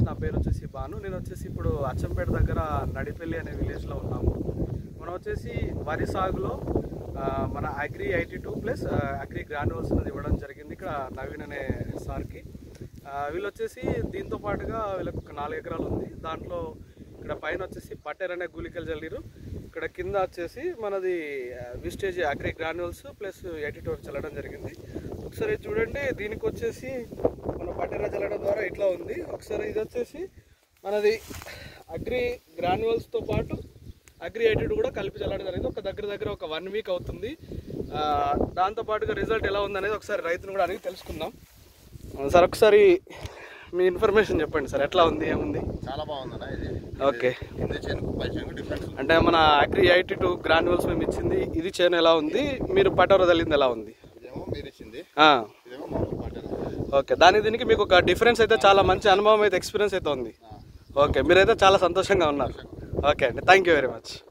నా పేరు వచ్చేసి బాను నేను వచ్చేసి ఇప్పుడు అచ్చంపేట దగ్గర నడిపల్లి అనే విలేజ్లో ఉన్నాము మనం వచ్చేసి వరి సాగులో ఆ, మన agri eighty two plus agri granules అనేది ఇవ్వడం జరిగింది ఇక్కడ నవీన్ అనే సార్కి ఆ, వీళ్ళు వచ్చేసి దీంతో పాటుగా వీళ్ళకి ఒక నాలుగు ఎకరాలు ఉంది దాంట్లో ఇక్కడ పైన వచ్చేసి పట్టెర్ అనే గుళికలు చల్లిరు ఇక్కడ కింద వచ్చేసి మనది Vestige agri granules plus eighty two చల్లడం జరిగింది ఒకసారి ఇది చూడండి దీనికి వచ్చేసి మన పట్టెర చల్లడం ద్వారా ఇట్లా ఉంది ఒకసారి ఇది వచ్చేసి మనది అగ్రి గ్రాన్యువల్స్తో పాటు అగ్రి ఎయిటీ కూడా కలిపి చల్లడం జరిగింది ఒక దగ్గర దగ్గర ఒక వన్ వీక్ అవుతుంది ఆ, దాంతో పాటుగా రిజల్ట్ ఎలా ఉందనేది ఒకసారి రైతును కూడా అడిగి తెలుసుకుందాం ఆ, సార్ ఒకసారి మీ ఇన్ఫర్మేషన్ చెప్పండి సార్ ఎట్లా ఉంది ఏముంది చాలా బాగుందన్న ఇది ఓకే కింద చేనుకు పై చేనుకు డిఫరెన్స్ ఉంది అంటే మన అగ్రి ఎయిటీ టూ గ్రాన్యువల్స్ మేము ఇచ్చింది ఇది చేను ఎలా ఉంది మీరు పటోర తల్లింది ఎలా ఉంది ఇదేమో మీరు ఇచ్చింది ఆ, ఇదేమో మామూలు పట్టారు ఓకే దాని దీనికి మీకు ఒక డిఫరెన్స్ అయితే చాలా మంచి అనుభవం అయితే ఎక్స్పీరియన్స్ అయితే ఉంది ఓకే మీరైతే చాలా సంతోషంగా ఉన్నారు ఓకే అండి థ్యాంక్ యూ వెరీ మచ్